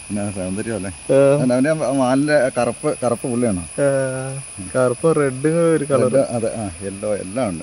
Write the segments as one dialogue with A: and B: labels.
A: പിന്നെ സൗന്ദര്യമല്ലേ
B: ആ,
A: അവന്റെ മാലിന്റെ കറുപ്പ് കറുപ്പ് പുള്ളിയാണോ
B: ആ, കറുപ്പ് റെഡ് ഒരു കളർ
A: Red, അതെ ആ യെല്ലോ എല്ലാം ഉണ്ട്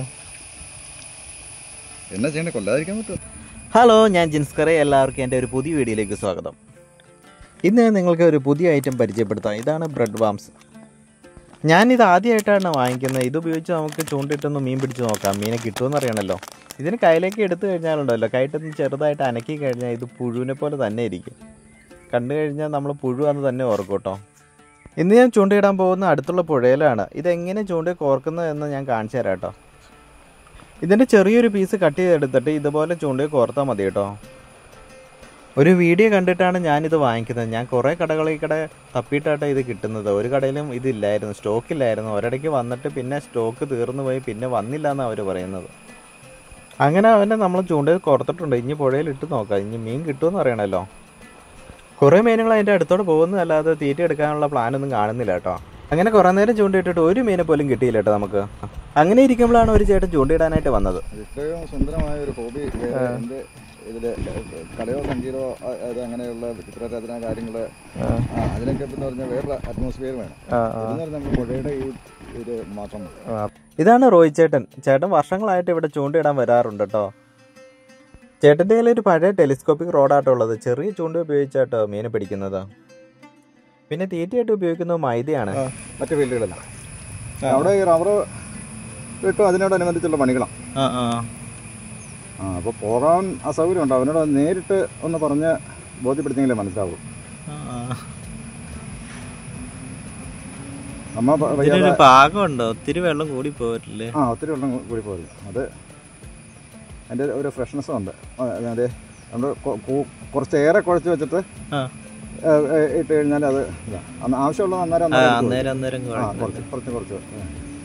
A: എന്നാ ചെയ്യണ്ടേ കൊല്ലാതിരിക്കാൻ പറ്റുമോ
B: ഹലോ ഞാൻ ജിൻസ്കറെ എല്ലാവർക്കും എൻ്റെ ഒരു പുതിയ വീഡിയോയിലേക്ക് സ്വാഗതം ഇന്ന് ഞാൻ നിങ്ങൾക്ക് ഒരു പുതിയ ഐറ്റം പരിചയപ്പെടുത്താം ഇതാണ് ബ്രെഡ് വാംസ് ഞാനിത് ആദ്യമായിട്ടാണ് വാങ്ങിക്കുന്നത് ഇത് ഉപയോഗിച്ച് നമുക്ക് ചൂണ്ടിട്ടൊന്ന് മീൻ പിടിച്ച് നോക്കാം മീനെ കിട്ടുമെന്ന് അറിയണമല്ലോ ഇതിന് കയ്യിലേക്ക് എടുത്തു കഴിഞ്ഞാലുണ്ടല്ലോ കൈട്ടൊന്ന് ചെറുതായിട്ട് അനക്കി കഴിഞ്ഞാൽ ഇത് പുഴുവിനെ പോലെ തന്നെ ഇരിക്കും കണ്ടു കഴിഞ്ഞാൽ നമ്മൾ പുഴുവാന്ന് തന്നെ ഓർക്കും കേട്ടോ ഇന്ന് ഞാൻ ചൂണ്ടയിടാൻ പോകുന്ന അടുത്തുള്ള പുഴയിലാണ് ഇതെങ്ങനെ ചൂണ്ട കോർക്കുന്നത് എന്ന് ഞാൻ കാണിച്ചു തരാം കേട്ടോ ഇതിൻ്റെ ചെറിയൊരു പീസ് കട്ട് ചെയ്തെടുത്തിട്ട് ഇതുപോലെ ചൂണ്ടയിൽ കോർത്താൽ മതി കേട്ടോ ഒരു വീഡിയോ കണ്ടിട്ടാണ് ഞാനിത് വാങ്ങിക്കുന്നത് ഞാൻ കുറേ കടകളിൽ കട തപ്പിയിട്ടാണ് ഇത് കിട്ടുന്നത് ഒരു കടയിലും ഇതില്ലായിരുന്നു സ്റ്റോക്കില്ലായിരുന്നു ഒരിടയ്ക്ക് വന്നിട്ട് പിന്നെ സ്റ്റോക്ക് തീർന്നു പോയി പിന്നെ വന്നില്ല എന്നാണ് അവർ പറയുന്നത് അങ്ങനെ അവനെ നമ്മൾ ചൂണ്ടയിൽ കോർത്തിട്ടുണ്ട് ഇനി പുഴയിൽ ഇട്ട് നോക്കാം ഇനി മീൻ കിട്ടുമെന്ന് അറിയണമല്ലോ കുറേ മീനുകൾ അതിൻ്റെ അടുത്തോടെ പോകുന്നതല്ലാതെ തീറ്റ എടുക്കാനുള്ള പ്ലാനൊന്നും കാണുന്നില്ല കേട്ടോ അങ്ങനെ കുറേ നേരം ചൂണ്ടയിട്ടിട്ട് ഒരു മീനെ പോലും കിട്ടിയില്ല കേട്ടോ നമുക്ക് അങ്ങനെ ഇരിക്കുമ്പോഴാണ് ഒരു ചേട്ടൻ ചൂണ്ടയിടാനായിട്ട് വന്നത്
A: ഇത്രയും സുന്ദരമായ ഒരു ഹോബി എന്റെ ഇതില് കലയോ സംഗീതമോ അ- അത് അങ്ങനെയുള്ള ചിത്രരചന കാര്യങ്ങള് ആ, അതിനൊക്കെ എന്ന് പറഞ്ഞാൽ വേറെ അറ്റ്മോസ്ഫിയർ വേണം ഇതെന്ന് പറഞ്ഞാൽ നമ്മൾ പുഴയുടെ ഈ ഇത് മാത്രം മതി.
B: ഇതാണ് റോയ് ചേട്ടൻ ചേട്ടൻ വർഷങ്ങളായിട്ട് ഇവിടെ ചൂണ്ടയിടാൻ വരാറുണ്ട് കേട്ടോ ചേട്ടൻ്റെ കയ്യിൽ ഒരു പഴയ ടെലിസ്കോപ്പിക് റോഡാട്ടോ ഉള്ളത് ചെറിയ ചൂണ്ട ഉപയോഗിച്ചാട്ടോ മീനെ പിടിക്കുന്നത് പിന്നെ തീറ്റയായിട്ട് ഉപയോഗിക്കുന്നത് മൈദയാണ്
A: മറ്റു ഫീൽഡുകളെല്ലാം അവിടെ ഈ റബ്ബർ വെട്ടും അതിനോടനുബന്ധിച്ചുള്ള പണികളാണ് ആ അപ്പോൾ പോകാൻ അസൗകര്യമുണ്ട് അവനോട് നേരിട്ട് ഒന്ന് പറഞ്ഞ് ബോധ്യപ്പെടുത്തിയെങ്കിലേ മനസ്സിലാവും അമ്മ പ- വയ്യാതെ
B: ഇതിനൊരു പാകമുണ്ടോ ഒത്തിരി വെള്ളം കൂടി പോയിട്ടില്ലേ
A: ആ ഒത്തിരി വെള്ളം കൂടി പോരും അത് അതിൻ്റെ ഒരു ഫ്രഷ്നെസ്സും ഉണ്ട് ആ, അതെ നമ്മൾ കുറച്ചേറെ കുഴച്ച് വെച്ചിട്ട്
B: ആ.
A: ഏ, ഏ, ഇട്ട് കഴിഞ്ഞാൽ അത് ഇതാ അന്ന് ആവശ്യമുള്ളത് അന്നേരം അന്നേരം എടുത്ത്
B: അന്നേരം അന്നേരം
A: വെക്കും. ആ കുറച്ച് കുറച്ച് കുറച്ച് ആ.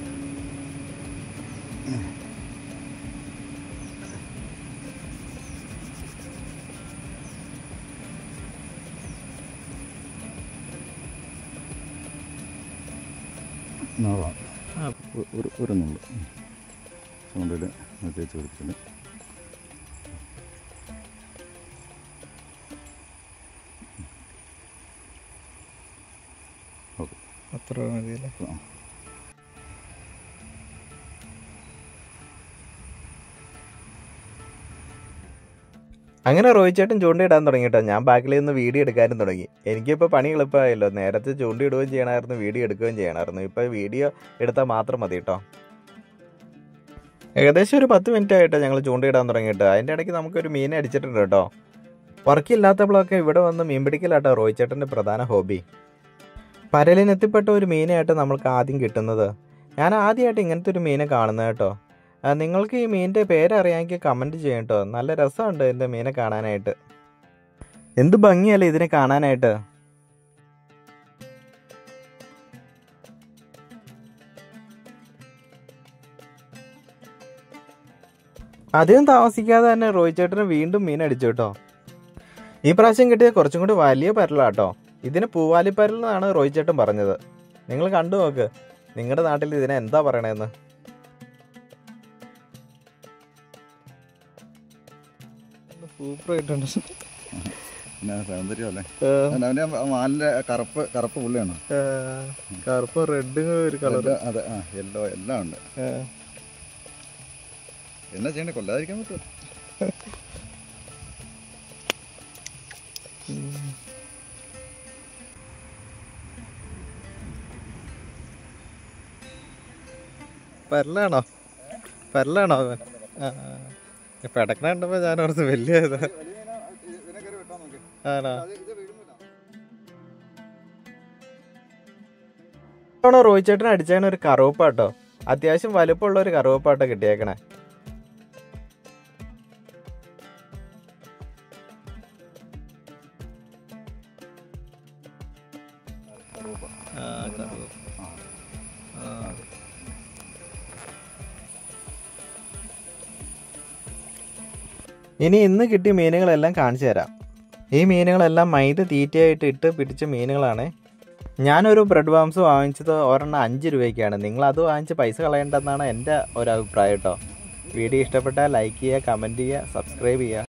A: നോക്കാം
B: ആ.
A: ഒ- ഒരു ഒരു നുള്ളു ചൂണ്ടയിൽ തേച്ച് കൊടുത്തിട്ട് ഓക്കെ
B: അത്ര മതിയല്ലേ
A: ആ.
B: അങ്ങനെ റോഹിത് ചേട്ടൻ ചൂണ്ടയിടാൻ തുടങ്ങിട്ടോ ഞാൻ ബാക്കിൽ നിന്ന് വീഡിയോ എടുക്കാനും തുടങ്ങി എനിക്കിപ്പോൾ പണി എളുപ്പമായല്ലോ നേരത്തെ ചൂണ്ടയിടുകയും ചെയ്യണമായിരുന്നു വീഡിയോ എടുക്കുകയും ചെയ്യണമായിരുന്നു ഇപ്പോൾ വീഡിയോ എടുത്താൽ മാത്രം മതി കേട്ടോ ഏകദേശം ഒരു പത്ത് മിനിറ്റ് ആയിട്ടോ ഞങ്ങൾ ചൂണ്ടയിടാൻ തുടങ്ങിയിട്ട് അതിൻ്റെ ഇടയ്ക്ക് നമുക്കൊരു മീനെ അടിച്ചിട്ടുണ്ട് കേട്ടോ വർക്കില്ലാത്തപ്പോഴൊക്കെ ഇവിടെ വന്ന് മീൻ പിടിക്കലാട്ടോ റോഹിത് ചേട്ടൻ്റെ പ്രധാന ഹോബി പരലിനെത്തിപ്പെട്ട ഒരു മീനായിട്ട് നമ്മൾക്ക് ആദ്യം കിട്ടുന്നത് ഞാൻ ആദ്യമായിട്ട് ഇങ്ങനത്തെ ഒരു മീനെ കാണുന്നത് കേട്ടോ ആ, നിങ്ങൾക്ക് ഈ മീനിൻ്റെ പേരറിയാമെങ്കിൽ കമൻറ്റ് ചെയ്യണം കേട്ടോ നല്ല രസമുണ്ട് എൻ്റെ മീനെ കാണാനായിട്ട് എന്ത് ഭംഗിയല്ലേ ഇതിനെ കാണാനായിട്ട് അധികം താമസിക്കാതെ തന്നെ റോഹിത് ചേട്ടന് വീണ്ടും മീൻ അടിച്ചു കേട്ടോ ഈ പ്രാവശ്യം കിട്ടിയ കുറച്ചും കൂടി വലിയ പരലാട്ടോ ഇതിന് പൂവാലിപ്പരൽ എന്നാണ് റോഹിത് ചേട്ടൻ പറഞ്ഞത് നിങ്ങൾ കണ്ടു നോക്ക് നിങ്ങളുടെ നാട്ടിൽ ഇതിനെ എന്താ പറയണേന്ന് സൂപ്പർ ആയിട്ടുണ്ട്
A: പിന്നെ സൗന്ദര്യമല്ലേ അവന്റെ മാലിന്റെ കറുപ്പ് കറുപ്പ് പുള്ളിയാണോ
B: കറുപ്പ് റെഡ് ഒരു
A: Red, അതെ ആ യെല്ലോ എല്ലാം ഉണ്ട് എന്നാ ചെയ്യണ്ടേ കൊല്ലാതിരിക്കാൻ പറ്റുമോ
B: പരലാണോ പരലാണോ അവൻ പെടക്കണ കണ്ടപ്പോ ഞാൻ ഓർത്ത് വലിയ ഇതാ ആണോ ആണോ റോഹിത് ചേട്ടൻ അടിച്ചേക്കണ ഒരു കറുവപ്പാട്ടോ അത്യാവശ്യം വലുപ്പമുള്ള ഒരു കറുവപ്പാട്ടോ കിട്ടിയേക്കണേ ഇനി ഇന്ന് കിട്ടിയ മീനുകളെല്ലാം കാണിച്ചു തരാം ഈ മീനുകളെല്ലാം മൈദ തീറ്റയായിട്ട് ഇട്ട് പിടിച്ച മീനുകളാണ് ഞാനൊരു ബ്രെഡ് വാംസ് വാങ്ങിച്ചത് ഒരെണ്ണം അഞ്ച് രൂപയ്ക്കാണ് നിങ്ങൾ അത് വാങ്ങിച്ച് പൈസ കളയേണ്ടെന്നാണ് എൻ്റെ ഒരു അഭിപ്രായം കേട്ടോ വീഡിയോ ഇഷ്ടപ്പെട്ടാൽ ലൈക്ക് ചെയ്യുക കമൻറ്റ് ചെയ്യുക സബ്സ്ക്രൈബ് ചെയ്യുക